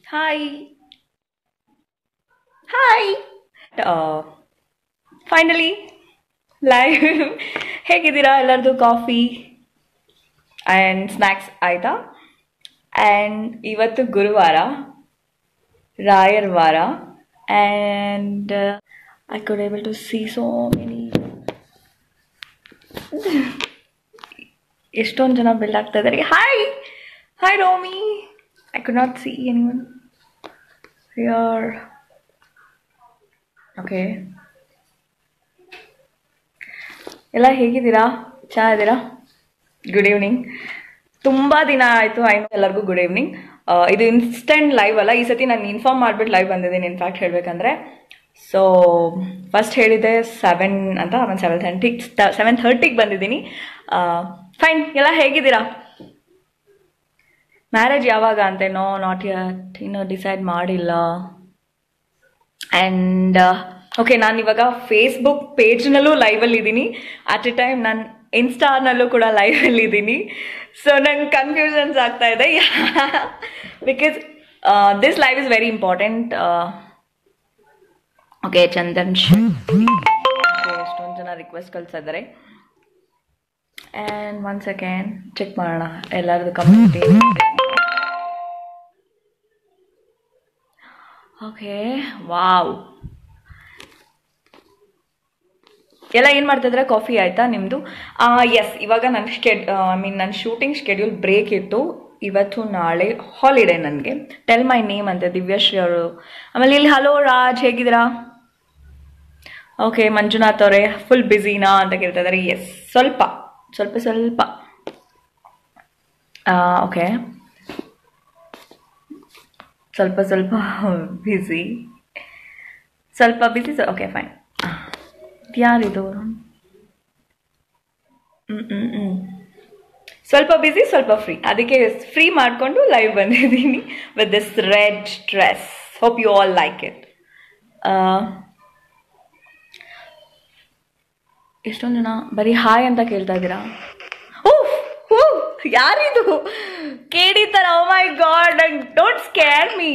Hi hi finally live ಹೇಗಿದ್ದೀರಾ ಎಲ್ಲರದು coffee and snacks ಆಯಿತಾ ಆ್ಯಂಡ್ ಇವತ್ತು ಗುರುವಾರ ರಾಯರ್ ವಾರ and I could able to see so many ಎಷ್ಟೊಂದು ಜನ ಬಿಲ್ಡ್ ಆಗ್ತಾ ಇದ್ದಾರೆ hi hi Romi I could not see anyone here okay ಎಲ್ಲ ಹೇಗಿದ್ದೀರಾ ಚೆನ್ನಾಗಿದ್ದೀರಾ ಗುಡ್ ಈವ್ನಿಂಗ್ ತುಂಬ ದಿನ ಆಯಿತು ಐ ಎಲ್ಲರಿಗೂ ಗುಡ್ ಈವ್ನಿಂಗ್ ಇದು ಇನ್ಸ್ಟೆಂಟ್ ಲೈವ್ ಅಲ್ಲ ಈ ಸತಿ ನಾನು ಇನ್ಫಾರ್ಮ್ ಮಾಡಿಬಿಟ್ಟು ಲೈವ್ ಬಂದಿದ್ದೀನಿ ಇನ್ಫ್ಯಾಕ್ಟ್ ಹೇಳಬೇಕಂದ್ರೆ ಸೊ ಫಸ್ಟ್ ಹೇಳಿದ್ದೆ ಸೆವೆನ್ ಅಂತ ಆಮೇಲೆ ಸೆವೆನ್ ಥರ್ಟಿಗೆ ಸೆವೆನ್ ಥರ್ಟಿಗೆ ಬಂದಿದ್ದೀನಿ ಫೈನ್ ಎಲ್ಲ ಹೇಗಿದ್ದೀರಾ ಮ್ಯಾರೇಜ್ ಯಾವಾಗ ಅಂತೆ ನೋ ನಾಟ್ ಯಟ್ ಇನ್ನೂ ಡಿಸೈಡ್ ಮಾಡಿಲ್ಲ ಆ್ಯಂಡ್ ಓಕೆ ನಾನು ಇವಾಗ ಫೇಸ್ಬುಕ್ ಪೇಜ್ನಲ್ಲೂ ಲೈವಲ್ಲಿ ಇದ್ದೀನಿ ಅಟ್ ಎ ಟೈಮ್ ನಾನು ಇನ್ಸ್ಟಾನಲ್ಲೂ ಕೂಡ ಲೈವಲ್ಲಿ ಇದ್ದೀನಿ ಸೊ ನಂಗೆ ಕನ್ಫ್ಯೂಷನ್ಸ್ ಆಗ್ತಾ ಇದೆ because this live is very important okay Chandan ಎಷ್ಟೊಂದು ಜನ ರಿಕ್ವೆಸ್ಟ್ ಕಳ್ಸಿದ್ದಾರೆ ಆ್ಯಂಡ್ ಒನ್ ಸೆಕೆಂಡ್ ಚೆಕ್ ಮಾಡೋಣ ಎಲ್ಲರದು ಕಮ್ಯುನಿಟಿ ಓಕೆ ವಾವ್ ಎಲ್ಲ ಏನು ಮಾಡ್ತಿದ್ರೆ ಕಾಫಿ ಆಯಿತಾ ನಿಮ್ಮದು ಎಸ್ ಇವಾಗ ನನ್ನ ಸ್ಕೆಡ್ ಐ ಮೀನ್ ನನ್ನ ಶೂಟಿಂಗ್ ಶೆಡ್ಯೂಲ್ ಬ್ರೇಕ್ ಇತ್ತು ಇವತ್ತು ನಾಳೆ ಹಾಲಿಡೇ ನನಗೆ ಟೆಲ್ ಮೈ ನೇಮ್ ಅಂತೆ ದಿವ್ಯಶ್ರೀ ಅವರು ಆಮೇಲೆ ಇಲ್ಲಿ ಹಲೋ ರಾಜ್ ಹೇಗಿದ್ದೀರಾ ಓಕೆ ಮಂಜುನಾಥ್ ಅವರೇ ಫುಲ್ ಬ್ಯುಸಿನಾ ಅಂತ ಕೇಳ್ತಾ ಇದ್ದಾರೆ ಎಸ್ ಸ್ವಲ್ಪ ಸ್ವಲ್ಪ ಸ್ವಲ್ಪ ಓಕೆ ಸ್ವಲ್ಪ ಸ್ವಲ್ಪ ಬ್ಯುಸಿ ಸ್ವಲ್ಪ ಬ್ಯುಸಿ ಓಕೆ ಫೈನ್ ಯಾರಿದು ಹ್ಞೂ ಹ್ಞೂ ಹ್ಞೂ ಸ್ವಲ್ಪ ಬ್ಯುಸಿ ಸ್ವಲ್ಪ ಫ್ರೀ ಅದಕ್ಕೆ ಫ್ರೀ ಮಾಡಿಕೊಂಡು ಲೈವ್ ಬಂದಿದ್ದೀನಿ with this red dress hope you all like it ಎಷ್ಟೊಂದು ಜನ ಬರೀ ಹಾಯ್ ಅಂತ ಕೇಳ್ತಾ ಇದ್ದೀರಾ ಓ ಯಾರಿದು ಕೇಳಿತಾರ oh my god don't scare me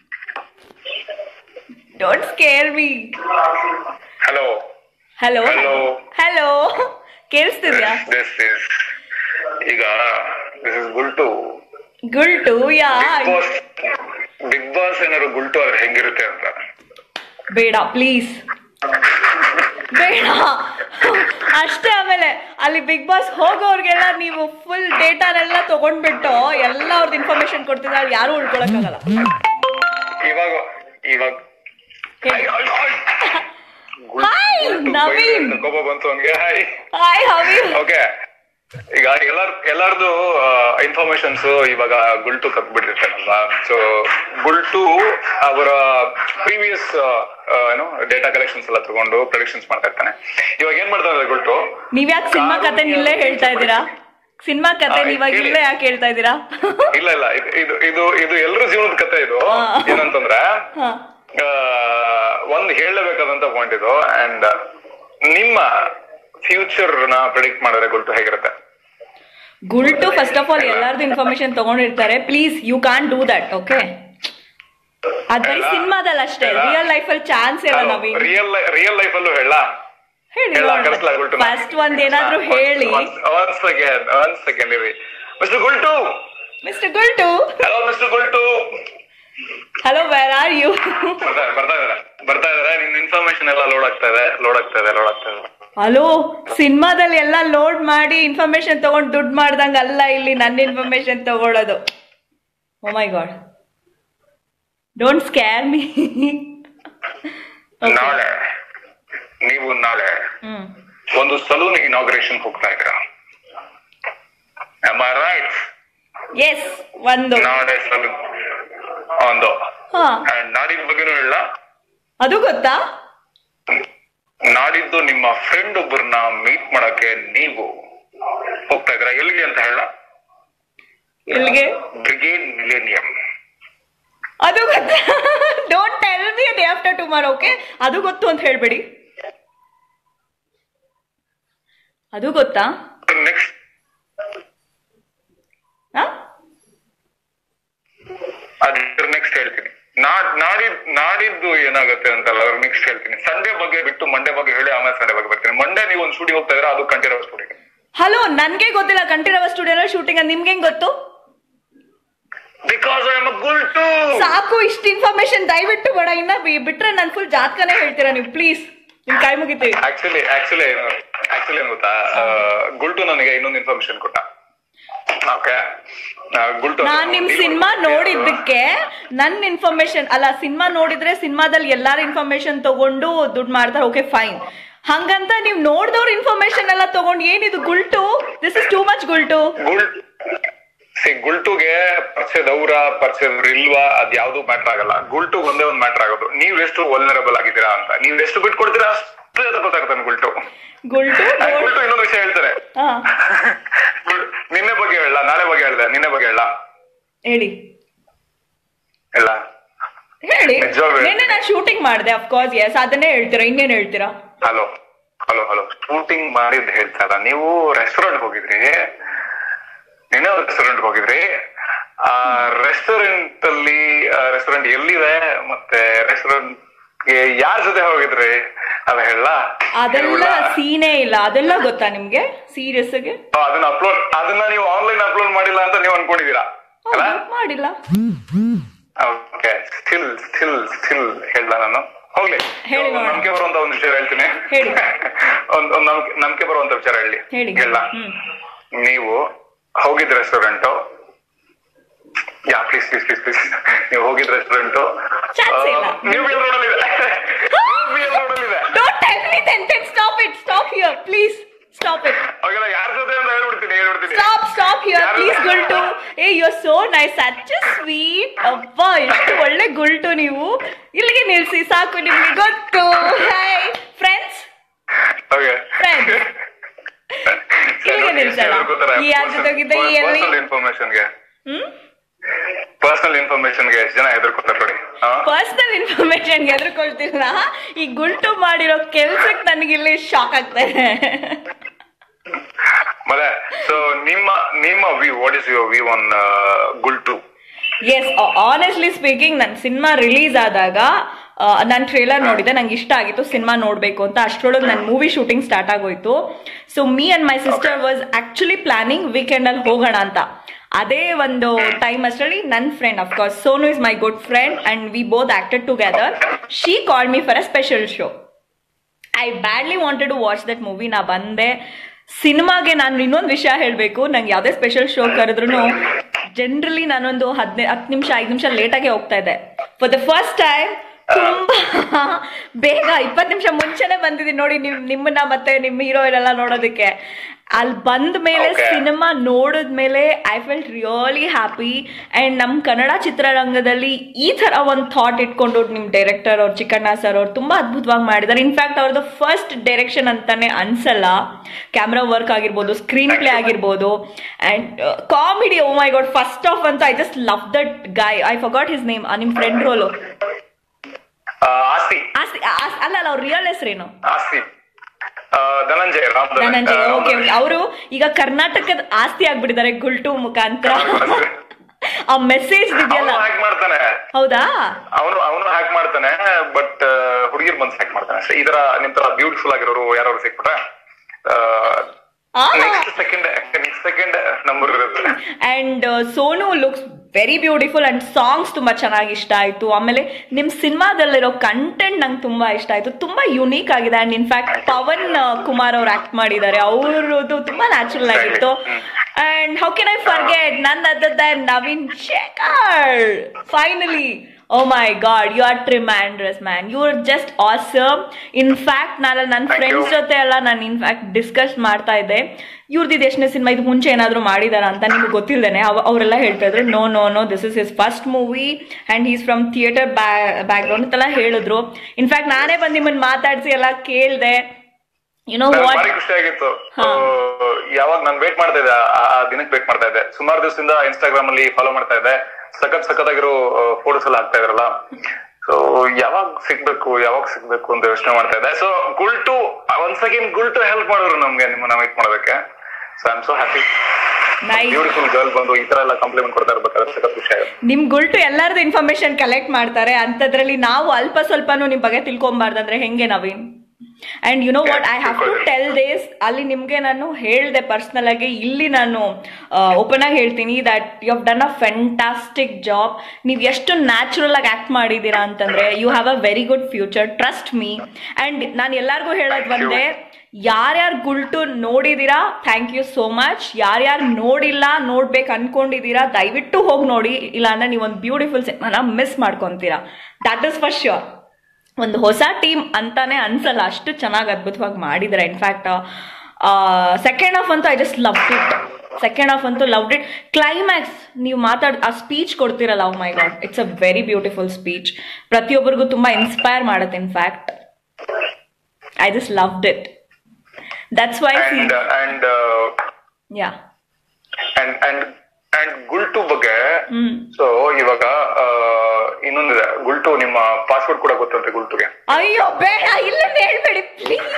don't scare me hello hello Hello. Hello ಕೇಳಿಸ್ತಿದ್ಯಾ ದಿಸ್ ಇಸ್ ಈಗ this is Gultu Gultu yeah Bigg Boss Bigg Boss ಏನಾದ್ರು ಗುಲ್ಟು ಆದ್ರೆ ಹೆಂಗಿರುತ್ತೆ ಅಂತ ಬೇಡ ಪ್ಲೀಸ್ ಬೇಡ ಅಷ್ಟೇ ಆಮೇಲೆ ಅಲ್ಲಿ ಬಿಗ್ ಬಾಸ್ ಹೋಗೋರ್ಗೆಲ್ಲ ನೀವು ಫುಲ್ ಡೇಟಾನೆಲ್ಲ ತಗೊಂಡ್ಬಿಟ್ಟು ಎಲ್ಲ ಅವ್ರದ್ದು ಇನ್ಫಾರ್ಮೇಶನ್ ಕೊಡ್ತಿದ್ರೆ ಅಲ್ಲಿ ಯಾರು ಉಳ್ಕೊಳಕ್ಕಾಗಲ್ಲ ಇವಾಗ ಇವಾಗ ಹೇಳಿ. Hi, hi, hi. ಗುಲ್- ಹಾಯ್, ಗುಲ್ಟು ನವೀನ್. ಬೈದ್ರೆ ಕೋಪ ಬಂತು ಅವನ್ಗೆ ಹಾಯ್ ಹಾಯ್ ಹವಿ ಓಕೆ ಈಗ ಎಲ್ಲಾರ್ ಎಲ್ಲಾರ್ದು ಇನ್ಫಾರ್ಮೇಶನ್ಸ್ ಇವಾಗ ಗುಲ್ಟು ಕತ್ಬಿಟ್ಟಿರ್ತಾನಲ್ವಾ ಸೊ ಗುಲ್ಟು ಅವರ ಪ್ರೀವಿಯಸ್ ಏನು ಡೇಟಾ ಕಲೆಕ್ಷನ್ಸ್ ಎಲ್ಲ ತಗೊಂಡು ಪ್ರೊಡಿಕ್ಷನ್ಸ್ ಮಾಡ್ತಾ ಇರ್ತಾನೆ ಇವಾಗ ಏನ್ ಮಾಡ್ತಾ ಇದ್ದಾರೆ ಗುಲ್ಟು ನೀವ್ಯಾಕೆ ಸಿನಿಮಾ ಕತೆ ಇಲ್ಲೇ ಹೇಳ್ತಾ ಇದ್ದೀರಾ ಸಿನಿಮಾ ಕತೆ ಹಾ, ನೀವಾಗ ಹೇಳಿ. ಇಲ್ಲೇ ಯಾಕೆ ಹೇಳ್ತಾ ಇದ್ದೀರಾ ಇಲ್ಲ ಇಲ್ಲ ಇದು- ಇದು ಇದು ಇದು ಎಲ್ರ ಜೀವನದ ಕತೆ ಇದು ಹಾ. ಏನಂತಂದ್ರೆ ಹಾ ಆ, ಒಂದ್ ಹೇಳಲೇಬೇಕಾದಂತ ಪಾಯಿಂಟ್ ಇದು ಅಂಡ್ ನಿಮ್ಮ ಫ್ಯೂಚರ್ ನ ಪ್ರಿಡಿಕ್ಟ್ ಮಾಡಿದ್ರೆ ಗುಲ್ಟು ಹೇಗಿರುತ್ತೆ ಗುಲ್ಟು ಫಸ್ಟ್ ಆಫ್ ಆಲ್ ಎಲ್ಲಾರ್ದು ಇನ್ಫಾರ್ಮೇಶನ್ ತಗೊಂಡಿರ್ತಾರೆ please you can do that okay ಅದ್ ಬರೀ ಅಲ್ಲ. ಸಿನಿಮಾದಲ್ಲಿ ಅಷ್ಟೇ ಅಲ್ಲ. ರಿಯಲ್ ಲೈಫಲ್ಲಿ ಚಾನ್ಸ್ ಇಲ್ಲ ನವೀನ್ ರಿಯಲ್ ರಿಯಲ್ ಲೈಫ್ ಅಲ್ಲೂ ಹೇಳ ಹೇಳಿ ಹೇಳ ಕಳಿಸ್ಲಾ ಗುಲ್ಟು ಫಸ್ಟ್ ಒಂದ್ ಏನಾದ್ರೂ ಹೇಳಿ ಒಂದ್ ಸೆಕೆಂಡ್ ಒಂದ್ ಸೆಕೆಂಡ್ ಇರಿ mister Gultu mister Gultu hello mister Gultu hello where are you ಬರ್ತಾ ಬರ್ತಾ ಇದಾರೆ ಬರ್ತಾ ಇದಾರೆ ನಿಮ್ ಇನ್ಫಾರ್ಮೇಶನ್ ಎಲ್ಲ ಲೋಡ್ ಆಗ್ತಾ ಇದೆ ಲೋಡ್ ಆಗ್ತಾ ಇದೆ ಲೋಡ್ ಆಗ್ತಾ ಇದೆ ಹಲೋ ಸಿನಿಮಾದಲ್ಲಿ ಎಲ್ಲ ಲೋಡ್ ಮಾಡಿ ಇನ್ಫಾರ್ಮೇಶನ್ ತಗೊಂಡು ದುಡ್ಡು ಮಾಡ್ದಂಗ ಅಲ್ಲ ಇಲ್ಲಿ ನನ್ನ ಇನ್ಫಾರ್ಮೇಶನ್ ತಗೊಳ್ಳೋದು oh my god don't scare me ನಾಳೆ ನೀವು ನಾಳೆ ಹ್ಮ್ ಒಂದು ಸಲೂನ್ ಇನಾಗ್ರೇಷನ್ ಹೋಗ್ತಾ ಇದ್ದೀರಾ ರೈಟ್ ಎಸ್ ಒಂದು ನಾಳೆ ಸಲೂನ್ ಒಂದು ಹಾ And ನಾಡಿದ್ ಬಗ್ಗೆನೂ ಹೇಳ ಅದು ಗೊತ್ತಾ ನಾಡಿದ್ದು ನಿಮ್ಮ ಫ್ರೆಂಡ್ ಒಬ್ಬರನ್ನ ಮೀಟ್ ಮಾಡಕ್ಕೆ ನೀವು ಹೋಗ್ತಾ ಇದ್ದೀರಾ ಎಲ್ಲಿಗೆ ಅಂತ ಹೇಳ ಎಲ್ಲಿಗೆ ಬ್ರಿಗೇಡ್ ಮಿಲೇನಿಯಂ ಅದು ಗೊತ್ತಾ don't tell me day after tomorrow okay ಅದು ಗೊತ್ತು ಅಂತ ಹೇಳ್ಬೇಡಿ ಅದು ಗೊತ್ತಾ ನೆಕ್ಸ್ಟ್ ಹಾ ಅದ್ರ ನೆಕ್ಸ್ಟ್ ಹೇಳ್ತೀನಿ ನಾಡ್ ನಾಡಿದ್ ನಾಡಿದ್ದು ಏನಾಗುತ್ತೆ ಅಂತಲ್ಲ ಅವ್ರು ನೆಕ್ಸ್ಟ್ ಹೇಳ್ತೀನಿ ಸಂಡೇ ಬಗ್ಗೆ ಬಿಟ್ಟು ಮಂಡೇ ಬಗ್ಗೆ ಹೇಳಿ ಆಮೇಲೆ ಸಂಡೇ ಬಗ್ಗೆ ಬರ್ತೀನಿ ಮಂಡೇ ನೀವು ಒಂದು ಸ್ಟುಡಿಯೋ ಹೋಗ್ತಾ ಇದ್ರೆ ಅದು ಕಂಟಿರೋ ಸ್ಟುಡಿಯೋ ಹಲೋ ನನ್ಗೆ ಗೊತ್ತಿಲ್ಲ ಕಂಠೀರವ ಸ್ಟುಡಿಯೋನ ಶೂಟಿಂಗ್ ಅಂತ ನಿಮ್ಗೆ ಹೆಂಗ್ ಗೊತ್ತು because I am Gultu ಸಾಕು ಇಷ್ಟು ಇನ್ಫಾರ್ಮೇಶನ್ ದಯವಿಟ್ಟು ಬೇಡ ಇನ್ನ ಬಿ- ಬಿಟ್ರೆ ನನ್ ಫುಲ್ ಜಾತಕನೇ ಹೇಳ್ತೀರಾ ನೀವು ಪ್ಲೀಸ್ ನಿಮ್ ಕೈ ಮುಗಿತೀವಿ ಆಕ್ಚುಲಿ ಆಕ್ಚುಲಿ ಏನು ಆಕ್ಚುಲಿ ಏನು ಗೊತ್ತಾ ಗುಲ್ಟು ನನಗೆ ಇನ್ನೊಂದು ಇನ್ಫಾರ್ಮೇಶನ್ ಕೊಟ್ಟ ಓಕೆ ಗುಲ್ಟು ನಾನ್ ನಿಮ್ ಸಿನಿಮಾ ನೋಡಿದ್ದಕ್ಕೆ ನನ್ ಇನ್ಫಾರ್ಮೇಶನ್ ಅಲ್ಲ ಸಿನಿಮಾ ನೋಡಿದ್ರೆ ಸಿನಿಮಾದಲ್ಲಿ ಎಲ್ಲಾರ ಇನ್ಫಾರ್ಮೇಶನ್ ತಗೊಂಡು ದುಡ್ಡು ಮಾಡ್ತಾರೆ ಓಕೆ ಫೈನ್ ಹಂಗಂತ ನೀವ್ ನೋಡ್ದವ್ರ ಇನ್ಫಾರ್ಮೇಶನ್ ಎಲ್ಲ ತಗೊಂಡು ಏನಿದು Gultu this is too much Gultu ಗುಲ್ ಸಿ ಗುಲ್ಟುಗೆ ಪರಿಚಯದವ್ರ ಪರಿಚಯದವ್ರು ಇಲ್ವಾ ಅದ್ ಯಾವ್ದು ಮ್ಯಾಟರ್ ಆಗಲ್ಲ ಗುಲ್ಟುಗ್ ಒಂದೇ ಒಂದ್ ಮ್ಯಾಟರ್ ಆಗೋದು ನೀವ್ ಎಷ್ಟು ವಲ್ನರಬಲ್ ಆಗಿದ್ದೀರಾ ಅಂತ ನೀವ್ ಎಷ್ಟು ಬಿಟ್ಕೊಡ್ತೀರಾ ಅಷ್ಟೇ ಅದು ಗೊತ್ತಾಗ್ತಾನೆ ಗುಲ್ಟು ಗುಲ್ಟು ಆ, ಗುಲ್ಟು ಇನ್ನೊಂದು ವಿಷಯ ಹೇಳ್ತಾರೆ ಹಾ ಗುಲ್- ನಿನ್ನೆ ಬಗ್ಗೆ ಹೇಳ ನಾಳೆ ಬಗ್ಗೆ ಹೇಳ್ದೆ ನಿನ್ನೆ ಬಗ್ಗೆ ಹೇಳ ಹೇಳಿ ಇಲ್ಲ ಹೇಳಿ ನಿಜವಾಗ್ಲೂ ನಿನ್ನೆ ನಾನು ಶೂಟಿಂಗ್ ಮಾಡಿದೆ ಅಫ್ಕೋರ್ಸ್ ಎಸ್ ಅದನ್ನೇ ಹೇಳ್ತೀರಾ ಇನ್ನೇನ್ ಹೇಳ್ತೀರಾ ಹಲೋ ಹಲೋ ಹಲೋ ಶೂಟಿಂಗ್ ಮಾಡಿದ್ ಹೇಳ್ತಾರ ನೀವು ರೆಸ್ಟೋರೆಂಟ್ ಹೋಗಿದ್ರಿ ನಿನ್ನೆ ರೆಸ್ಟೋರೆಂಟ್ ಹೋಗಿದ್ರಿ ಆ ರೆಸ್ಟೋರೆಂಟ್ ಅಲ್ಲಿ ರೆಸ್ಟೋರೆಂಟ್ ಎಲ್ಲಿದೆ ಮತ್ತೆ ರೆಸ್ಟೋರೆಂಟ್ ಗೆ ಯಾರ ಜೊತೆ ಹೋಗಿದ್ರಿ ಅದ ಹೇಳ ಅದೆಲ್ಲ ಸೀನೇ ಇಲ್ಲ ಅದೆಲ್ಲ ಗೊತ್ತಾ ನಿಮ್ಗೆ ಸೀರಿಯಸ್ಗೆ ಅದನ್ನ ಅಪ್ಲೋಡ್ ಅದನ್ನ ನೀವು ಆನ್ಲೈನ್ ಅಪ್ಲೋಡ್ ಮಾಡಿಲ್ಲ ಅಂತ ನೀವು ಅನ್ಕೊಂಡಿದೀರಾ ಅಲ್ಲ ಮಾಡಿಲ್ಲ ಓಕೆ ಸ್ಟಿಲ್ ಸ್ಟಿಲ್ ಸ್ಟಿಲ್ ಹೇಳ್ದ ನಾನು ಹೋಗ್ಲಿ ಹೇಳಿ ಒಂದ್ ನೋಡೋಣ. ನಂಬಿಕೆ ಬರುವಂತ ಒಂದು ವಿಷಯ ಹೇಳ್ತೀನಿ ಹೇಳಿ. ಒಂದ್ ಒಂದ್ ನಂಬಿಕೆ ನಂಬಿಕೆ ಬರುವಂತ ವಿಚಾರ ಹೇಳಿ ಹೇಳಿ ಹೇಳ ಹ್ಮ್ ನೀವು ಹೋಗಿದ್ restaurant yeah please please please please ನೀವು ಹೋಗಿದ್ ರೆಸ್ಟೋರೆಂಟ್ Chance ಇಲ್ಲ. ನೀವು ಬಿ ರೋಡ್ ಇದೆ ನೀವು ಬಿ ರೋಡ್ ಇದೆ Don't tell me then, then stop it. Stop here, please. Stop it. ಅವಾಗೆಲ್ಲ ಯಾರ ಜೊತೆ ಅಂತ ಹೇಳ್ಬಿಡ್ತೀನಿ ಹೇಳ್ಬಿಡ್ತೀನಿ Stop, stop here. ಯಾರು- Please, ಗುಲ್ಟು. ಏ you so nice such sweet ಅಬ್ಬಾ ಎಷ್ಟು ಒಳ್ಳೆ ಗುಲ್ಟು ನೀವು ಇಲ್ಲಿಗೆ ನಿಲ್ಸಿ ಸಾಕು ನಿಮ್ಗೆ ಗೊತ್ತು ಹಾಯ್ ಫ್ರೆಂಡ್ಸ್ ಓಕೆ Friends. ಇಲ್ಲಿಗೆ ನಿಲ್ಸೋಣ. ಈ ಯಾರ್ ಜೊತೆ ಹೋಗಿದ್ದೆ, ಈ ಎಲ್ಲಿ? ಇನ್ಫಾರ್ಮೇಶನ್ಗೆ ಹ್ಮ್ ಪರ್ಸನಲ್ ಇನ್ಫಾರ್ಮೇಶನ್ಗೆ ಎಷ್ಟು ಜನ ಹೆದರ್ಕೊತಾರೆ ನೋಡಿ ಹಾ ಪರ್ಸನಲ್ ಇನ್ಫಾರ್ಮೇಶನ್ ಎದ್ರುಕೊಳ್ತಿಲ್ಲ ಈ ಗುಲ್ಟು ಮಾಡಿರೋ ಕೆಲ್ಸಕ್ಕೆ ನನಗೆ ಇಲ್ಲಿ ಶಾಕ್ ಆಗ್ತಾ ಇದೆ ಮತ್ತೆ ಸೊ ನಿಮ್ಮ ನಿಮ್ಮ ವಿ what is your view on Gultu yes honestly speaking ನನ್ನ ಸಿನಿಮಾ ರಿಲೀಸ್ ಆದಾಗ ನಾನು ಟ್ರೇಲರ್ ನೋಡಿದೆ ನಂಗೆ ಇಷ್ಟ ಆಗಿತ್ತು ಸಿನಿಮಾ ನೋಡಬೇಕು ಅಂತ ಅಷ್ಟರೊಳಗೆ ನನ್ನ ಮೂವಿ ಶೂಟಿಂಗ್ ಸ್ಟಾರ್ಟ್ ಆಗೋಯ್ತು so me and my sister was actually planning ವೀಕೆಂಡಲ್ಲಿ ಹೋಗೋಣ ಅಂತ ಅದೇ ಒಂದು ಟೈಮ್ ಅಷ್ಟರಲ್ಲಿ ನನ್ನ friend of course Sonu is my good friend and we both acted together she call me for a special show I badly wanted to watch that movie ನಾ ಬಂದೆ ಸಿನಿಮಾಗೆ ನಾನು ಇನ್ನೊಂದು ವಿಷಯ ಹೇಳಬೇಕು ನಂಗೆ ಯಾವುದೇ ಸ್ಪೆಷಲ್ ಶೋ ಕರೆದ್ರು ಜನರಲಿ ನಾನೊಂದು ಹದಿನೈದು ಹತ್ತು ನಿಮಿಷ ಐದು ನಿಮಿಷ ಲೇಟಾಗೆ ಹೋಗ್ತಾ ಇದ್ದೆ ಫಾರ್ ದ ಫಸ್ಟ್ ಟೈಮ್ ತುಂಬಾ ಬೇಗ ಇಪ್ಪತ್ತು ನಿಮಿಷ ಮುಂಚೆನೆ ಬಂದಿದ್ದೀನಿ ನೋಡಿ ನಿಮ್ ನಿಮ್ಮನ್ನ ಮತ್ತೆ ನಿಮ್ಮ ಹೀರೋಯಿನೆಲ್ಲ ನೋಡೋದಕ್ಕೆ ಅಲ್ಲಿ ಬಂದ ಮೇಲೆ Okay. ಸಿನಿಮಾ ನೋಡಿದ ಮೇಲೆ I felt really happy and ನಮ್ಮ ಕನ್ನಡ ಚಿತ್ರರಂಗದಲ್ಲಿ ಈ ಥರ ಒಂದು ಥಾಟ್ ಇಟ್ಕೊಂಡು ನಿಮ್ಮ ಡೈರೆಕ್ಟರ್ ಅವ್ರು ಚಿಕ್ಕಣ್ಣ ಸರ್ ಅವ್ರು ತುಂಬ ಅದ್ಭುತವಾಗಿ ಮಾಡಿದ್ದಾರೆ ಇನ್ಫ್ಯಾಕ್ಟ್ ಅವ್ರದ್ದು ಫಸ್ಟ್ ಡೈರೆಕ್ಷನ್ ಅಂತಾನೆ ಅನ್ಸಲ್ಲ ಕ್ಯಾಮ್ರಾ ವರ್ಕ್ ಆಗಿರ್ಬೋದು ಸ್ಕ್ರೀನ್ ಪ್ಲೇ ಆಗಿರ್ಬೋದು and comedy oh my god first of ಅಂತ I just love that guy I forgot his name ನಿಮ್ಮ friend role Asthi Asthi as- ಅಲ್ಲ ಅಲ್ಲ ಅವ್ರ ರಿಯಲ್ ಹೆಸರೇನು ಆಸ್ತಿ ಆ, ಧನಂಜಯ ರಾಮ್ ಧನಂಜಯ ರಾಮ್ ಓಕೆ ಅವರು ಈಗ ಕರ್ನಾಟಕದ ಆಸ್ತಿ ಆಗ್ಬಿಟ್ಟಿದ್ದಾರೆ ಗುಲ್ಟು ಮುಖಾಂತರ ಆ ಮೆಸೇಜ್ ಇದೆಯಲ್ಲ ಅವನು ಹ್ಯಾಕ್ ಮಾಡ್ತಾನೆ ಹೌದಾ ಅವನು ಅವನು ಹ್ಯಾಕ್ ಮಾಡ್ತಾನೆ ಬಟ್ ಹುಡುಗಿರ್ ಬಂದ್ ಹ್ಯಾಕ್ ಮಾಡ್ತಾನೆ ಅಷ್ಟೇ ಈ ತರ ನಿಮ್ ತರ ಬ್ಯೂಟಿಫುಲ್ ಆಗಿರೋರು ಯಾರು ಸಿಕ್ಬಿಟ್ರೆ ಆ. Next second next second number ಇರುತ್ತೆ and Sonu looks very beautiful and songs ತುಂಬಾ ಚೆನ್ನಾಗಿ ಇಷ್ಟ ಆಯ್ತು ಆಮೇಲೆ ನಿಮ್ ಸಿನಿಮಾದಲ್ಲಿರೋ ಕಂಟೆಂಟ್ ನಂಗೆ ತುಂಬಾ ಇಷ್ಟ ಆಯ್ತು ತುಂಬಾ ಯುನೀಕ್ ಆಗಿದೆ ಅಂಡ್ ಇನ್ಫ್ಯಾಕ್ಟ್ ಪವನ್ ಆ, ಕುಮಾರ್ ಅವ್ರು ಆಕ್ಟ್ ಮಾಡಿದ್ದಾರೆ ಅವ್ರದ್ದು ತುಂಬಾ ನ್ಯಾಚುರಲ್ ಆಗಿತ್ತು and how can I forget none other than Naveen Shekhar finally oh my god you are tremendous man you are just awesome in fact ನಾನು ನನ್ನ Thank ಫ್ರೆಂಡ್ಸ್ you. ಜೊತೆ ಎಲ್ಲ ನಾನು ಇನ್ಫ್ಯಾಕ್ಟ್ ಡಿಸ್ಕಸ್ ಮಾಡ್ತಾ ಇದ್ದೆ ಇವ್ರದ್ದು ಎಷ್ಟನೇ ಸಿನಿಮಾ ಇದು ಮುಂಚೆ ಏನಾದರೂ ಮಾಡಿದಾರ ಅಂತ ನಿಮ್ಗೆ ಗೊತ್ತಿಲ್ಲದೇನೆ ಅವ ಅವರೆಲ್ಲ ಹೇಳ್ತಾ ಇದ್ರು no no no this is his first movie and is from theatre background ಅಂತೆಲ್ಲ ಹೇಳಿದ್ರು ಇನ್ಫ್ಯಾಕ್ಟ್ ನಾನೇ ಬಂದು ನಿಮ್ಮನ್ನ ಮಾತಾಡಿಸಿ ಎಲ್ಲ ಕೇಳಿದೆ ಯು ನೋ ನಂಗ್ ವಾಟ್ ಭಾರಿ ಖುಷಿ ಆಗಿತ್ತು ಹಾ. So, ಯಾವಾಗ ನಾನು ವೇಟ್ ಮಾಡ್ತಾ ಇದ್ದೆ ಆ ಆ ದಿನಕ್ಕೆ ವೇಟ್ ಮಾಡ್ತಾ ಇದ್ದೆ ಸುಮಾರು ದಿವಸದಿಂದ ಇನ್ಸ್ಟಾಗ್ರಾಮ್ ಅಲ್ಲಿ ಫಾಲೋ ಮಾಡ್ತಾ ಇದ್ದೆ ಸಖತ್ ಸಖತ್ತಾಗಿರೋ ಫೋಟೋಸ್ ಎಲ್ಲ ಹಾಕ್ತಾ ಇದ್ರಲ್ಲ ಸೊ ಯಾವಾಗ ಸಿಗ್ಬೇಕು ಯಾವಾಗ ಸಿಗ್ಬೇಕು ಅಂತ ಯೋಚನೆ ಮಾಡ್ತಾ ಇದ್ದೆ ಸೊ ಗುಲ್ಟು ಒಂದ್ ಸೆಕೆಂಡ್ ಗುಲ್ಟು ಹೆಲ್ಪ್ ಮಾಡಿದ್ರು ನಮ್ಗೆ ನಿಮ್ಮನ್ನ ಮೀಟ್ ಮಾಡೋದಕ್ಕೆ so I am so happy nice beautiful girl ಬಂದು ಈ ತರ ಎಲ್ಲ ಕಾಂಪ್ಲಿಮೆಂಟ್ ಕೊಡ್ತಾ ಇರ್ಬೇಕಾದ್ರೆ ಸಖತ್ ಖುಷಿ ಆಗುತ್ತೆ ನಿಮ್ ಗುಲ್ಟು ಎಲ್ಲರದು ಇನ್ಫಾರ್ಮೇಶನ್ ಕಲೆಕ್ಟ್ ಮಾಡ್ತಾರೆ ಅಂಥದ್ರಲ್ಲಿ ನಾವು ಅಲ್ಪ ಸ್ವಲ್ಪನೂ ನಿಮ್ ಬಗ್ಗೆ ತಿಳ್ಕೊಂಬಾರ್ದಂದ್ರೆ ಹೆಂಗೆ Naveen and you know what I have to tell these ಅಲ್ಲಿ ನಿಮ್ಗೆ ನಾನು ಹೇಳ್ದೆ ಪರ್ಸ್ನಲ್ ಆಗಿ ಇಲ್ಲಿ ನಾನು ಓಪನ್ ಆಗಿ ಹೇಳ್ತೀನಿ that you have done a fantastic job ನೀವು ಎಷ್ಟು ನ್ಯಾಚುರಲ್ ಆಗಿ ಆಕ್ಟ್ ಮಾಡಿದ್ದೀರಾ ಅಂತಂದ್ರೆ you have a very good future trust me and ನಾನು ಎಲ್ಲರಿಗೂ ಹೇಳೋದು ಒಂದೇ ಯಾರ್ಯಾರು ಗುಲ್ಟು ನೋಡಿದೀರಾ ಥ್ಯಾಂಕ್ ಯು ಸೋ ಮಚ್ ಯಾರ್ಯಾರು ನೋಡಿಲ್ಲ ನೋಡ್ಬೇಕು ಅನ್ಕೊಂಡಿದ್ದೀರಾ ದಯವಿಟ್ಟು ಹೋಗಿ ನೋಡಿ ಇಲ್ಲಾಂದ್ರೆ ನೀವು ಒಂದು ಬ್ಯೂಟಿಫುಲ್ ಸಿನಿಮಾನ ಮಿಸ್ ಮಾಡ್ಕೊತೀರಾ ದಟ್ ಇಸ್ ಫರ್ ಶ್ಯೂರ್ ಒಂದು ಹೊಸ ಟೀಮ್ ಅಂತಾನೆ ಅನ್ಸಲ್ಲ ಅಷ್ಟು ಚೆನ್ನಾಗಿ ಅದ್ಭುತವಾಗಿ ಮಾಡಿದ್ದಾರೆ ಇನ್ಫ್ಯಾಕ್ಟ್ ಸೆಕೆಂಡ್ ಹಾಫ್ ಅಂತೂ I just love it second half ಅಂತೂ ಲವ್ ಇಟ್ ಕ್ಲೈಮ್ಯಾಕ್ಸ್ ನೀವು ಮಾತಾಡ್ ಆ ಸ್ಪೀಚ್ ಕೊಡ್ತೀರಲ್ಲ oh my god it's a very beautiful speech ಪ್ರತಿಯೊಬ್ಬರಿಗೂ ತುಂಬಾ ಇನ್ಸ್ಪೈರ್ ಮಾಡುತ್ತೆ in fact I just loved it that's why and and yeah and and and Gultu ಬಗ್ಗೆ hmm so ಇವಾಗ ಆ, ಇನ್ನೊಂದಿದೆ ಗುಲ್ಟು ನಿಮ್ಮ ಪಾಸ್ವರ್ಡ್ ಕೂಡ ಗೊತ್ತಂತೆ ಗುಲ್ಟುಗೆ ಅಯ್ಯೋ ಬೇಡ ಇಲ್ಲಂತ ಹೇಳ್ಬೇಡಿ ಪ್ಲೀಸ್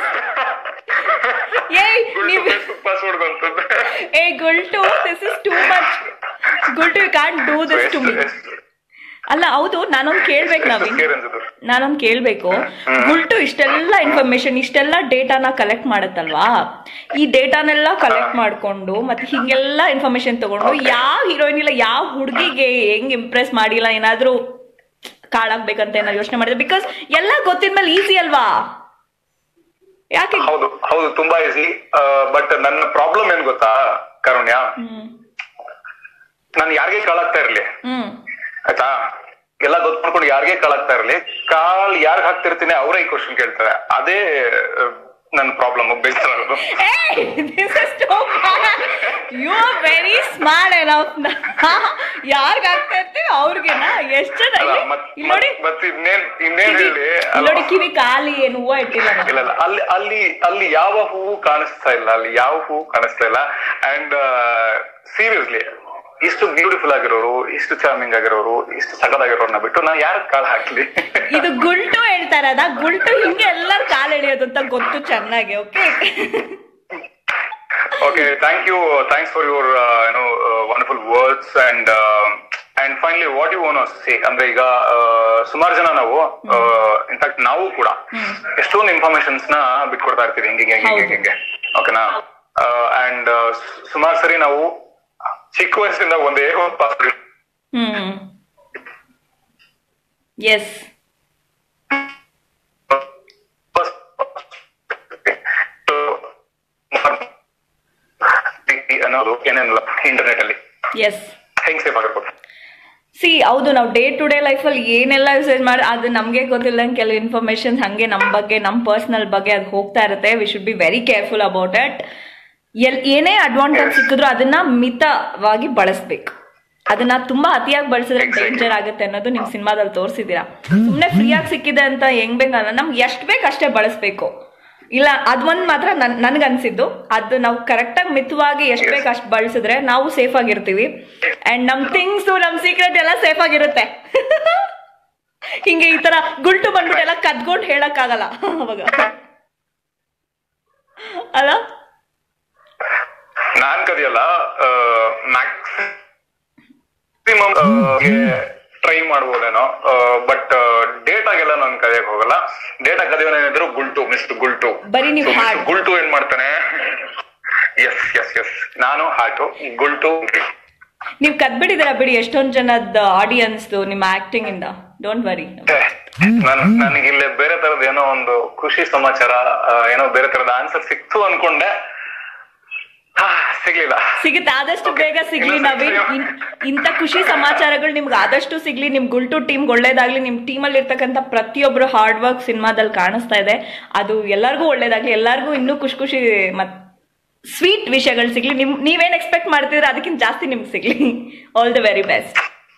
ಏಯ್ ಗುಲ್ಟು ನೀವು ಫೇಸ್ಬುಕ್ ಪಾಸ್ವರ್ಡ್ ಗೊತ್ತಂತೆ ಏ Gultu this is too much Gultu you can't do this to me ಅಲ್ಲ ಹೌದು ನಾನೊಂದು ಕೇಳ್ಬೇಕು ನವೀನ್ ಕೇರ್ ಅನ್ಸುತ್ತೆ ನಾನೊಂದು ಕೇಳ್ಬೇಕು ಗುಲ್ಟು ಇಷ್ಟೆಲ್ಲ ಇನ್ಫಾರ್ಮೇಶನ್ ಇಷ್ಟೆಲ್ಲ ಡೇಟಾನ ಕಲೆಕ್ಟ್ ಮಾಡುತ್ತಲ್ವಾ ಈ ಡೇಟಾನೆಲ್ಲ ಕಲೆಕ್ಟ್ ಮಾಡ್ಕೊಂಡು ಮತ್ತೆ ಹಿಂಗೆಲ್ಲ ಇನ್ಫಾರ್ಮೇಶನ್ ತಗೊಂಡು ಯಾವ ಹೀರೋಯಿನ್ ಇಲ್ಲ ಯಾವ ಹುಡುಗಿಗೆ ಹೆಂಗ್ ಇಂಪ್ರೆಸ್ ಮಾಡಿಲ್ಲ ಏನಾದ್ರೂ ಕಾಳಾಗ್ಬೇಕಂತ ಏನಾದ್ರು ಯೋಚನೆ ಮಾಡಿದ್ರೆ ಬಿಕಾಸ್ ಎಲ್ಲ ಗೊತ್ತಿದ್ಮೇಲೆ ಈಸಿ ಅಲ್ವಾ ಯಾಕೆ ಹೌದು ಹೌದು ತುಂಬಾ ಈಸಿ ಬಟ್ ನನ್ನ ಪ್ರಾಬ್ಲಮ್ ಏನ್ ಗೊತ್ತಾ ಕಾರುಣ್ಯ ಹ್ಮ್ ನಾನು ಯಾರಿಗೆ ಕಾಳಾಗ್ತಾ ಇರ್ಲಿ ಹ್ಮ್ ಆಯ್ತಾ ಎಲ್ಲ ಗೊತ್ತು ಮಾಡ್ಕೊಂಡು ಯಾರಿಗೆ ಕಾಳಾಗ್ತಾ ಇರ್ಲಿ ಕಾಲ್ ಯಾರ್ಗ್ ಹಾಕ್ತಿರ್ತೀನಿ ಅವರೇ ಈ ಕ್ವಶನ್ ಕೇಳ್ತಾರೆ ಅದೇ ಆ, ನನ್ನ ಪ್ರಾಬ್ಲಮ್ ಬೇಸರ ಆಗೋದು Hey, this is too bad. You are very smart enough. ಯಾರ್ಗ್ ಆಗ್ತಾ ಇರ್ತೀವಿ ಅವ್ರಿಗೆನಾ ಎಷ್ಟು ಜನ ಅಲ್ಲ, ಇಲ್ಲಿ- ಮತ್- ಇಲ್ಲಿ ನೋಡಿ ಮತ್- ಮತ್ ಇನ್ನೇನ್ ಇನ್ನೇನ್ ಕಿವಿ- ಹೇಳಿ ಇಲ್ಲಿ ನೋಡಿ ಕಿವಿ ಖಾಲಿ ಏನು ಹೂವ ಇಟ್ಟಿಲ್ಲ ನಾನು. ಇಲ್ಲ ಇಲ್ಲ ಅಲ್ಲಿ ಅಲ್ಲಿ ಅಲ್ಲಿ ಯಾವ ಹೂವು ಕಾಣಿಸ್ತಾ ಇಲ್ಲ ಅಲ್ಲಿ ಯಾವ ಹೂವು ಕಾಣಿಸ್ತಾ ಇಲ್ಲ ಅಂಡ್ ಸೀರಿಯಸ್ಲಿ ಇಷ್ಟು ಬ್ಯೂಟಿಫುಲ್ ಆಗಿರೋರು ಇಷ್ಟು ಚಾರ್ಮಿಂಗ್ ಆಗಿರೋರು ಇಷ್ಟು ಸಗದಾಗಿರೋರ್ನ ಬಿಟ್ಟು ನಾನು ಯಾರ ಕಾಲ್ ಹಾಕ್ಲಿ ಇದು ಗುಲ್ಟು ಹೇಳ್ತಾ ಇರೋದಾ ಗುಲ್ಟು ಹಿಂಗೆ ಎಲ್ಲರೂ ಕಾಲು ಎಳೆಯೋದು ಅಂತ ಗೊತ್ತು ಚೆನ್ನಾಗಿ okay okay thank you thanks for your ಏನೋ wonderful words and and finally what you own see ಅಂದ್ರೆ ಈಗ ಸುಮಾರು ಜನ ನಾವು ಇನ್ಫ್ಯಾಕ್ಟ್ ನಾವು ಕೂಡ ಎಷ್ಟೊಂದು ಇನ್ಫಾರ್ಮೇಶನ್ಸ್ ನ ಬಿಟ್ಕೊಡ್ತಾ ಇರ್ತೀವಿ ಹಿಂಗೆ ಹಿಂಗೆ ಹಿಂಗೆ ಹಿಂಗೆ ಹಿಂಗೆ ಓಕೆನಾ ಅಂಡ್ ಸುಮಾರು ಸರಿ ನಾವು ಚಿಕ್ಕ ವಯಸ್ಸಿಂದ ಒಂದೇ ಒಂದು ಪಾಸ್ವರ್ಡ್ ಹ್ಮ್ ಎಸ್ ಅನ್ನೋದು ಏನೇನಿಲ್ಲ ಇಂಟರ್ನೆಟ್ ಅಲ್ಲಿ ಎಸ್ ಹೆಂಗ್ ಸೇಫ್ ಆಗಿರ್ಬೋದು ಸಿ ಹೌದು ನಾವು ಡೇ ಟು ಡೇ ಲೈಫಲ್ಲಿ ಏನೆಲ್ಲ ಯೂಸೇಜ್ ಮಾಡಿ ಅದು ನಮಗೆ ಗೊತ್ತಿಲ್ಲದಂಗೆ ಕೆಲವು ಇನ್ಫಾರ್ಮೇಶನ್ ಹಾಗೆ ನಮ್ಮ ಬಗ್ಗೆ ನಮ್ಮ ಪರ್ಸ್ನಲ್ ಬಗ್ಗೆ ಅದು ಹೋಗ್ತಾ ಇರುತ್ತೆ we should be very careful about it ಎಲ್ ಏನೇ ಅಡ್ವಾಂಟೇಜ್ ಸಿಕ್ಕಿದ್ರು ಅದನ್ನ ಮಿತವಾಗಿ ಬಳಸ್ಬೇಕು ಅದನ್ನ ತುಂಬಾ ಅತಿಯಾಗಿ ಬಳಸಿದ್ರೆ ಡೇಂಜರ್ ಆಗುತ್ತೆ ಅನ್ನೋದು ನಿಮ್ ಸಿನಿಮಾದಲ್ಲಿ ತೋರಿಸಿದೀರಾ ಸುಮ್ಮನೆ ಫ್ರೀಯಾಗಿ ಸಿಕ್ಕಿದೆ ಅಂತ ಹೆಂಗ್ ಬೇಕಲ್ಲ ನಮ್ಗೆ ಎಷ್ಟು ಬೇಕು ಅಷ್ಟೇ ಬಳಸ್ಬೇಕು ಇಲ್ಲ ಅದೊಂದು ಮಾತ್ರ ನನ್ ನನ್ಗನ್ಸಿದ್ದು ಅದು ನಾವು ಕರೆಕ್ಟಾಗಿ ಮಿತವಾಗಿ ಎಷ್ಟು ಬೇಕು ಅಷ್ಟು ಬಳಸಿದ್ರೆ ನಾವು ಸೇಫ್ ಆಗಿರ್ತೀವಿ ಅಂಡ್ ನಮ್ ಥಿಂಗ್ಸ್ ನಮ್ ಸೀಕ್ರೆಟ್ ಎಲ್ಲ ಸೇಫ್ ಆಗಿರುತ್ತೆ ಹಿಂಗೆ ಈ ತರ ಗುಲ್ಟು ಬಂದ್ಬಿಟ್ಟು ಎಲ್ಲ ಕದ್ಕೊಂಡು ಹೇಳಕ್ಕಾಗಲ್ಲ ಅವಾಗ ಅಲ್ಲ ನಾನ್ ಕದಿಯಲ್ಲ ಮ್ಯಾಕ್ಸಿಮಮ್ ಟ್ರೈ ಮಾಡ್ಬೋದೇನೋ ಬಟ್ ಡೇಟಾಗೆಲ್ಲ ನಾನು ಕದಿಯಕ್ ಹೋಗಲ್ಲ ಡೇಟಾ ಕದಿಯೋನೇನಿದ್ರು ಗುಲ್ಟು ಮಿಸ್ಟರ್ ಗುಲ್ಟು ಬರೀ ನೀವು So, Mr. ಹಾಡ್ ಗುಲ್ಟು ಏನ್ ಮಾಡ್ತಾನೆ ಎಸ್ ಎಸ್ ಎಸ್ ನಾನು ಹಾಟು ಗುಲ್ಟು ನೀವು ಕದ್ಬಿಟ್ಟಿದ್ದೀರಾ ಬಿಡಿ ಎಷ್ಟೊಂದ್ ಜನದ ಆಡಿಯನ್ಸ್ ನಿಮ್ಮ ಆಕ್ಟಿಂಗ್ ಇಂದ ಡೋಂಟ್ ವರಿ ನನ್ ನನಗೆ ಇಲ್ಲಿ ಬೇರೆ ತರದ ಏನೋ ಒಂದು ಖುಷಿ ಸಮಾಚಾರ ಆ, ಏನೋ ಬೇರೆ ತರದ ಆನ್ಸರ್ ಸಿಕ್ತು ಅನ್ಕೊಂಡೆ ಹಾ, ಸಿಗ್ಲಿಲ್ಲ ಸಿಗುತ್ತೆ ಆದಷ್ಟು ಬೇಗ ಸಿಗ್ಲಿ ನವೀನ್ ಇನ್- ಇಂಥ ಖುಷಿ ಸಮಾಚಾರಗಳು ನಿಮ್ಗೆ ಆದಷ್ಟು ಸಿಗ್ಲಿ ನಿಮ್ ಗುಲ್ಟು ಟೀಮ್ ಒಳ್ಳೇದಾಗ್ಲಿ ನಿಮ್ ಟೀಮಲ್ಲಿ ಇರ್ತಕ್ಕಂಥ ಪ್ರತಿಯೊಬ್ರು ಹಾರ್ಡ್ ವರ್ಕ್ ಸಿನಿಮಾದಲ್ಲಿ ಕಾಣಿಸ್ತಾ ಇದೆ ಅದು ಎಲ್ಲರಿಗೂ ಒಳ್ಳೇದಾಗ್ಲಿ ಎಲ್ಲರಿಗೂ ಇನ್ನೂ ಖುಷಿ ಖುಷಿ ಮತ್ ಸ್ವೀಟ್ ವಿಷಯಗಳು ಸಿಗ್ಲಿ ನಿಮ್ ನೀವೇನ್ ಎಕ್ಸ್ಪೆಕ್ಟ್ ಮಾಡ್ತಿದ್ರೆ ಅದಕ್ಕಿಂತ ಜಾಸ್ತಿ ನಿಮ್ಗೆ ಸಿಗ್ಲಿ all the very best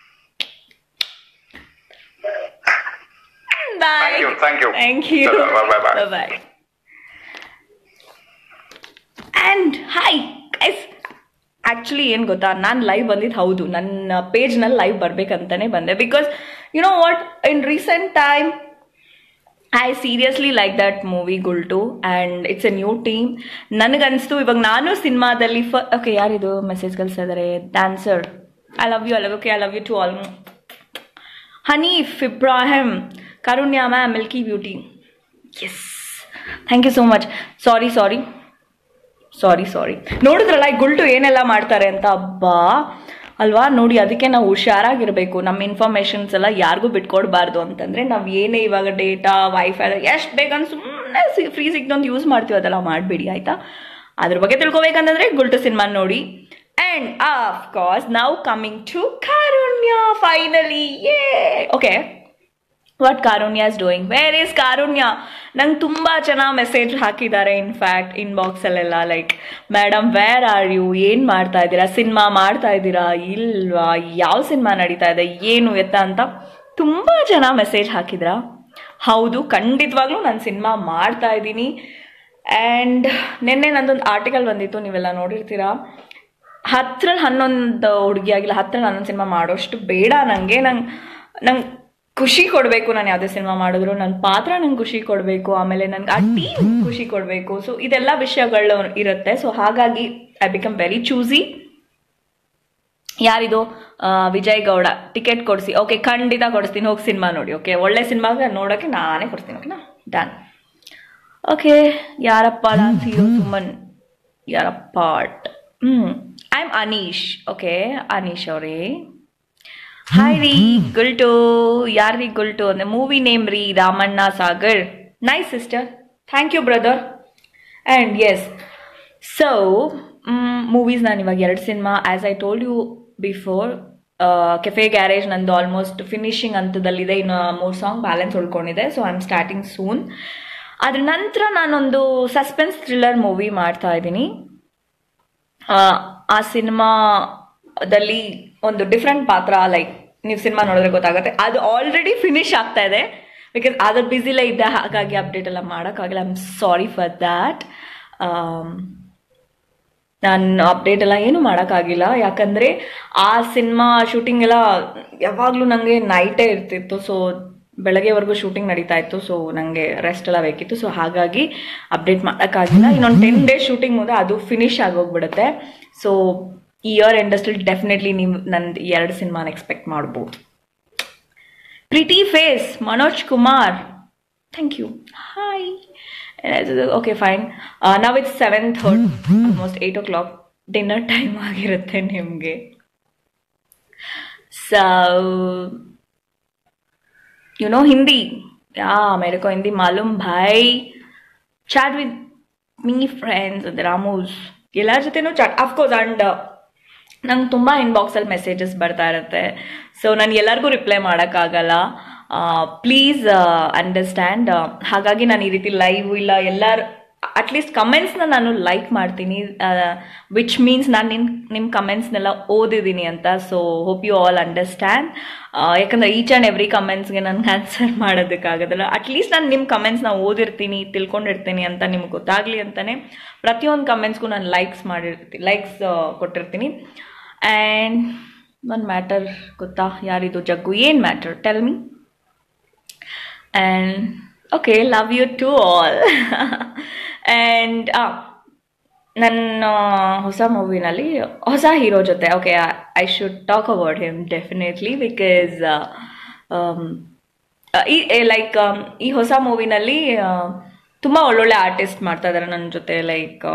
bye Thank you, thank you. Thank you Bye, bye, bye. Bye and hi guys actually ಏನು ಗೊತ್ತಾ ನಾನು ಲೈವ್ ಬಂದಿದ್ದು ಹೌದು ನನ್ನ ಪೇಜ್ನಲ್ಲಿ ಲೈವ್ ಬರ್ಬೇಕಂತಾನೆ ಬಂದೆ because you know what in recent time I seriously like that movie Gultu and it's a new team ನನಗನ್ಸ್ತು ಇವಾಗ ನಾನು ಸಿನಿಮಾದಲ್ಲಿ ಫ ಓಕೆ ಯಾರಿದು ಮೆಸೇಜ್ ಕಳಿಸ್ತಾ ಇದ್ದಾರೆ dancer I love you I love okay I love you to all Hanif Ibrahim Karunya ma'am milky beauty yes thank you so much sorry sorry sorry sorry ನೋಡಿದ್ರಲ್ಲ ಈ ಗುಲ್ಟು ಏನೆಲ್ಲ ಮಾಡ್ತಾರೆ ಅಂತ ಅಬ್ಬಾ ಅಲ್ವಾ ನೋಡಿ ಅದಕ್ಕೆ ನಾವು ಹುಷಾರಾಗಿರ್ಬೇಕು ನಮ್ಮ ಇನ್ಫಾರ್ಮೇಷನ್ಸ್ ಎಲ್ಲ ಯಾರಿಗೂ ಬಿಟ್ಕೊಡ್ಬಾರ್ದು ಅಂತಂದ್ರೆ ನಾವು ಏನೇ ಇವಾಗ ಡೇಟಾ ವೈಫೈ ಎಷ್ಟು ಬೇಕಂತ ಸುಮ್ಮನೆ ಫ್ರೀ ಸಿಗ್ನೊಂದು ಯೂಸ್ ಮಾಡ್ತೀವಿ ಅದೆಲ್ಲ ಮಾಡಬೇಡಿ ಆಯ್ತಾ ಅದ್ರ ಬಗ್ಗೆ ತಿಳ್ಕೊಬೇಕಂತಂದ್ರೆ ಗುಲ್ಟು ಸಿನಿಮಾ ನೋಡಿ ಅಂಡ್ ಆಫ್ ಕೋರ್ಸ್ ನಾವು coming to Karunya finally yeah okay what Karunya is doing where is Karunya ನಂಗೆ ತುಂಬ ಜನ ಮೆಸೇಜ್ ಹಾಕಿದ್ದಾರೆ ಇನ್ಫ್ಯಾಕ್ಟ್ ಇನ್ಬಾಕ್ಸಲ್ಲೆಲ್ಲ like madam where are you ಏನು ಮಾಡ್ತಾ ಇದ್ದೀರಾ ಸಿನಿಮಾ ಮಾಡ್ತಾ ಇದ್ದೀರಾ ಇಲ್ವಾ ಯಾವ ಸಿನಿಮಾ ನಡೀತಾ ಇದೆ ಏನು ಎತ್ತ ಅಂತ ತುಂಬ ಜನ ಮೆಸೇಜ್ ಹಾಕಿದ್ರ ಹೌದು ಖಂಡಿತವಾಗ್ಲೂ ನಾನು ಸಿನಿಮಾ ಮಾಡ್ತಾ ಇದ್ದೀನಿ ಆ್ಯಂಡ್ ನಿನ್ನೆ ನಂದೊಂದು ಆರ್ಟಿಕಲ್ ಬಂದಿತ್ತು ನೀವೆಲ್ಲ ನೋಡಿರ್ತೀರಾ ಹತ್ತರಲ್ಲಿ ಹನ್ನೊಂದು ಹುಡುಗಿ ಆಗಿಲ್ಲ ಹತ್ತರಲ್ಲಿ ಹನ್ನೊಂದು ಸಿನಿಮಾ ಮಾಡೋಷ್ಟು ಬೇಡ ನನಗೆ ನಂಗೆ ನಂಗೆ ಖುಷಿ ಕೊಡಬೇಕು ನಾನು ಯಾವುದೇ ಸಿನಿಮಾ ಮಾಡಿದ್ರು ನನ್ನ ಪಾತ್ರ ನಂಗೆ ಖುಷಿ ಕೊಡಬೇಕು ಆಮೇಲೆ ನನಗೆ ಆ ಟೀಮ್ ಖುಷಿ ಕೊಡಬೇಕು ಸೊ ಇದೆಲ್ಲ ವಿಷಯಗಳು ಇರುತ್ತೆ ಸೊ ಹಾಗಾಗಿ ಐ ಬಿಕಮ್ ವೆರಿ ಚೂಸಿ ಯಾರಿದು ಆ, ವಿಜಯ್ ಗೌಡ ಟಿಕೆಟ್ ಕೊಡಿಸಿ ಓಕೆ ಖಂಡಿತ ಕೊಡಿಸ್ತೀನಿ ಹೋಗಿ ಸಿನಿಮಾ ನೋಡಿ ಓಕೆ ಒಳ್ಳೆ ಸಿನಿಮಾಗೆ ನೋಡೋಕ್ಕೆ ನಾನೇ ಕೊಡಿಸ್ತೀನಿ ಓಕೆನಾ ಡನ್ ಓಕೆ ಯಾರಪ್ಪ ಡಾನ್ಸ್ ಹೀರೋ ಸುಮನ್ ಯಾರಪ್ಪ ಹ್ಞೂ I am Anish okay Anish ಅವರೇ ಹಾಯ್ ರೀ ಗುಲ್ಟು ಯಾರು ರೀ ಗುಲ್ಟು ಅಂದ್ರೆ ಮೂವಿ ನೇಮ್ ರೀ Ramanna Sagar nice sister thank you brother and yes so movies ನಾನು ಇವಾಗ ಎರಡು cinema as I told you before cafe garage ನಂದು ಆಲ್ಮೋಸ್ಟ್ ಫಿನಿಶಿಂಗ್ ಹಂತದಲ್ಲಿದೆ ಇನ್ನು ಮೂರು ಸಾಂಗ್ ಬ್ಯಾಲೆನ್ಸ್ ಉಳ್ಕೊಂಡಿದೆ so I am starting soon ಅದ್ರ ನಂತರ ನಾನೊಂದು ಸಸ್ಪೆನ್ಸ್ ಥ್ರಿಲ್ಲರ್ ಮೂವಿ ಮಾಡ್ತಾ ಇದ್ದೀನಿ ಆ, ಆ ಸಿನಿಮಾದಲ್ಲಿ ಒಂದು ಡಿಫ್ರೆಂಟ್ ಪಾತ್ರ ಲೈಕ್ ನೀವು ಸಿನಿಮಾ ನೋಡಿದ್ರೆ ಗೊತ್ತಾಗುತ್ತೆ ಅದು ಆಲ್ರೆಡಿ ಫಿನಿಶ್ ಆಗ್ತಾ ಇದೆ ಬಿಕಾಸ್ ಅದ್ರ ಬ್ಯುಸಿಲೇ ಇದ್ದೆ ಹಾಗಾಗಿ ಅಪ್ಡೇಟ್ ಎಲ್ಲ ಮಾಡೋಕ್ಕಾಗಲ್ಲ I am sorry for that ನಾನು ಅಪ್ಡೇಟ್ ಎಲ್ಲ ಏನು ಮಾಡೋಕ್ಕಾಗಿಲ್ಲ ಯಾಕಂದರೆ ಆ ಸಿನಿಮಾ ಶೂಟಿಂಗ್ ಎಲ್ಲ ಯಾವಾಗಲೂ ನನಗೆ ನೈಟೇ ಇರ್ತಿತ್ತು ಸೊ ಬೆಳಗ್ಗೆವರೆಗೂ ಶೂಟಿಂಗ್ ನಡೀತಾ ಇತ್ತು ಸೊ ನನಗೆ ರೆಸ್ಟ್ ಎಲ್ಲ ಬೇಕಿತ್ತು ಸೊ ಹಾಗಾಗಿ ಅಪ್ಡೇಟ್ ಮಾಡೋಕ್ಕಾಗಿಲ್ಲ ಇನ್ನೊಂದು ಟೆನ್ ಡೇಸ್ ಶೂಟಿಂಗ್ ಮುಂದೆ ಅದು ಫಿನಿಶ್ ಆಗೋಗ್ಬಿಡುತ್ತೆ ಸೊ ಈ ಇಯರ್ ಇಂಡಸ್ಟ್ರಿಲಿ ಡೆಫಿನೆಟ್ಲಿ ನೀವು ನಂದು ಎರಡು ಸಿನಿಮಾನ ಎಕ್ಸ್ಪೆಕ್ಟ್ ಮಾಡ್ಬೋದು pretty face Manoj Kumar thank you hi okay fine ನಾವು it's seven third almost eight o'clock dinner time ಆಗಿರುತ್ತೆ ನಿಮಗೆ ಸೊ यू नो हिंदी या मेरे को हिंदी मालूम भाई chat with me friends and ರಾಮೂಸ್ ಎಲ್ಲರ ಜೊತೆನೂ ಚಾಟ್ ಅಫ್ಕೋರ್ಸ್ ಆ್ಯಂಡ್ ನಂಗೆ ತುಂಬ ಇನ್ಬಾಕ್ಸಲ್ಲಿ ಮೆಸೇಜಸ್ ಬರ್ತಾ ಇರುತ್ತೆ ಸೊ ನಾನು ಎಲ್ಲರಿಗೂ ರಿಪ್ಲೈ ಮಾಡೋಕ್ಕಾಗಲ್ಲ ಪ್ಲೀಸ್ ಅಂಡರ್ಸ್ಟ್ಯಾಂಡ್ ಹಾಗಾಗಿ ನಾನು ಈ ರೀತಿ ಲೈವ್ ಇಲ್ಲ ಎಲ್ಲರ ಅಟ್ಲೀಸ್ಟ್ ಕಮೆಂಟ್ಸ್ನ ನಾನು ಲೈಕ್ ಮಾಡ್ತೀನಿ ವಿಚ್ ಮೀನ್ಸ್ ನಾನು ನಿನ್ನ ನಿಮ್ಮ ಕಮೆಂಟ್ಸ್ನೆಲ್ಲ ಓದಿದ್ದೀನಿ ಅಂತ so hope you all understand ಯಾಕಂದರೆ ಈಚ್ ಆ್ಯಂಡ್ ಎವ್ರಿ ಕಮೆಂಟ್ಸ್ಗೆ ನನಗೆ ಆನ್ಸರ್ ಮಾಡೋದಕ್ಕಾಗೋದಿಲ್ಲ ಅಟ್ಲೀಸ್ಟ್ ನಾನು ನಿಮ್ಮ ಕಮೆಂಟ್ಸ್ನ ಓದಿರ್ತೀನಿ ತಿಳ್ಕೊಂಡಿರ್ತೀನಿ ಅಂತ ನಿಮ್ಗೆ ಗೊತ್ತಾಗಲಿ ಅಂತಲೇ ಪ್ರತಿಯೊಂದು ಕಮೆಂಟ್ಸ್ಗೂ ನಾನು ಲೈಕ್ಸ್ ಮಾಡಿರ್ತೀನಿ ಲೈಕ್ಸ್ ಕೊಟ್ಟಿರ್ತೀನಿ ಆ್ಯಂಡ್ ಒಂದು ಮ್ಯಾಟರ್ ಗೊತ್ತಾ ಯಾರಿದು ಜಗ್ಗು ಏನು matter tell me and okay love you to all and ನನ್ನ ಹೊಸ ಮೂವಿನಲ್ಲಿ ಹೊಸ ಹೀರೋ ಜೊತೆ okay I should talk about him definitely because ಈ ಲೈಕ್ ಈ ಹೊಸ ಮೂವಿನಲ್ಲಿ ತುಂಬ ಒಳ್ಳೊಳ್ಳೆ ಆರ್ಟಿಸ್ಟ್ ಮಾಡ್ತಾ ಇದ್ದಾರೆ ನನ್ನ ಜೊತೆ ಲೈಕ್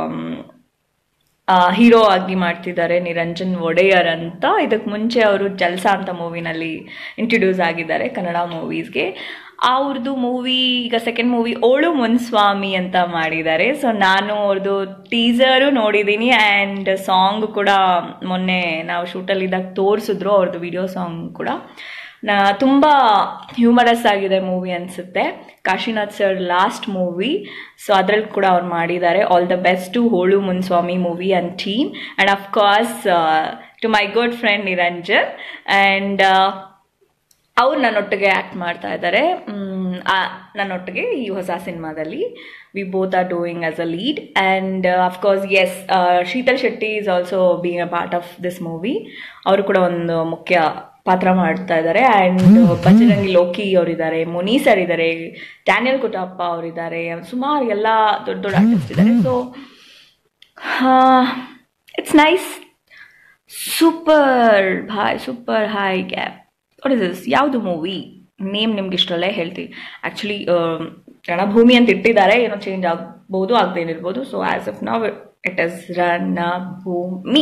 ಹೀರೋ ಆಗಿ ಮಾಡ್ತಿದ್ದಾರೆ ನಿರಂಜನ್ ಒಡೆಯರ್ ಅಂತ ಇದಕ್ಕೆ ಮುಂಚೆ ಅವರು ಜಲ್ಸಾ ಅಂತ ಮೂವಿನಲ್ಲಿ ಇಂಟ್ರೊಡ್ಯೂಸ್ ಆಗಿದ್ದಾರೆ ಕನ್ನಡ ಮೂವೀಸ್ಗೆ ಅವ್ರದ್ದು ಮೂವಿ ಈಗ ಸೆಕೆಂಡ್ ಮೂವಿ ಓಳು ಮುನ್ಸ್ವಾಮಿ ಅಂತ ಮಾಡಿದ್ದಾರೆ ಸೊ ನಾನು ಅವ್ರದ್ದು ಟೀಸರು ನೋಡಿದ್ದೀನಿ ಆ್ಯಂಡ್ ಸಾಂಗ್ ಕೂಡ ಮೊನ್ನೆ ನಾವು ಶೂಟಲ್ಲಿದ್ದಾಗ ತೋರಿಸಿದ್ರು ಅವ್ರದ್ದು ವಿಡಿಯೋ ಸಾಂಗ್ ಕೂಡ ನಾ ತುಂಬ ಹ್ಯೂಮರಸ್ ಆಗಿದೆ ಮೂವಿ ಅನಿಸುತ್ತೆ Kashinath sir last movie so ಅದ್ರಲ್ಲಿ ಕೂಡ ಅವ್ರು ಮಾಡಿದ್ದಾರೆ all the best to Holu Munswamy movie and team and of course to my good friend Niranjan and ಅವ್ರು ನನ್ನೊಟ್ಟಿಗೆ ಆ್ಯಕ್ಟ್ ಮಾಡ್ತಾ ಇದ್ದಾರೆ ನನ್ನೊಟ್ಟಿಗೆ ಈ ಹೊಸ ಸಿನಿಮಾದಲ್ಲಿ we both are doing as a lead and of course yes Sheetal Shetty is also being a part of this movie ಅವರು ಕೂಡ ಒಂದು ಮುಖ್ಯ ಪಾತ್ರ ಮಾಡ್ತಾ ಇದ್ದಾರೆ ಆ್ಯಂಡ್ ಬಜರಂಗಿ ಲೋಕಿ ಅವರಿದ್ದಾರೆ ಮುನಿ ಸರ್ ಇದ್ದಾರೆ ಡ್ಯಾನಿಯಲ್ ಕುಟಪ್ಪ ಅವರಿದ್ದಾರೆ ಸುಮಾರು ಎಲ್ಲ ದೊಡ್ಡ ದೊಡ್ಡ ಆರ್ಟಿಸ್ಟ್ ಇದ್ದಾರೆ so it's nice super hi super hi gap what is this ಯಾವುದು ಮೂವಿ ನೇಮ್ ನಿಮ್ಗೆ ಇಷ್ಟರಲ್ಲೇ ಹೇಳ್ತೀವಿ ಆ್ಯಕ್ಚುಲಿ ರಣಭೂಮಿ ಅಂತ ಇಟ್ಟಿದ್ದಾರೆ ಏನೋ ಚೇಂಜ್ ಆಗ್ಬೋದು ಆಗದೇನಿರ್ಬೋದು ಸೊ ಆ್ಯಸ್ ಆಫ್ ನಾವ್ it is Ranabhoomi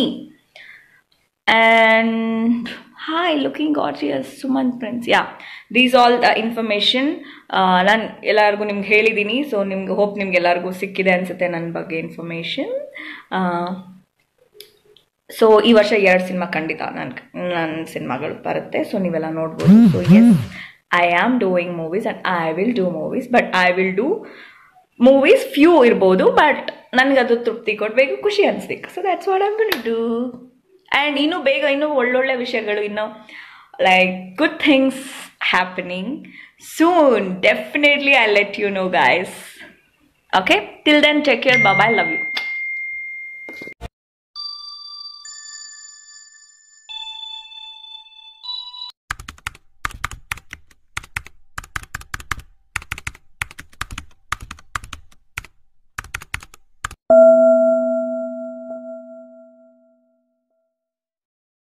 and hi looking gorgeous Sumanth friends yeah these all the information ನಾನು ಎಲ್ಲರಿಗೂ ನಿಮ್ಗೆ ಹೇಳಿದ್ದೀನಿ ಸೊ ನಿಮ್ಗೆ ಹೋಪ್ ನಿಮ್ಗೆ ಎಲ್ಲರಿಗೂ ಸಿಕ್ಕಿದೆ ಅನಿಸುತ್ತೆ ನನ್ನ ಬಗ್ಗೆ ಇನ್ಫಾರ್ಮೇಷನ್ ಸೊ ಈ ವರ್ಷ ಎರಡು ಸಿನಿಮಾ ಖಂಡಿತ ನನ್ನ ನನ್ನ ಸಿನಿಮಾಗಳು ಬರುತ್ತೆ ಸೊ ನೀವೆಲ್ಲ ನೋಡ್ಬೋದು so yes I am doing movies and I will do movies but I will do movies few ಇರ್ಬೋದು ಬಟ್ ನನಗೆ ಅದು ತೃಪ್ತಿ ಕೊಡಬೇಕು ಖುಷಿ ಅನಿಸ್ಬೇಕು so that's what I'm gonna do and ಇನ್ನೂ ಬೇಗ ಇನ್ನೂ ಒಳ್ಳೊಳ್ಳೆ ವಿಷಯಗಳು ಇನ್ನೂ like good things happening soon definitely I let you know guys okay till then take care ಬಾಬಾ ಐ ಲವ್ ಯು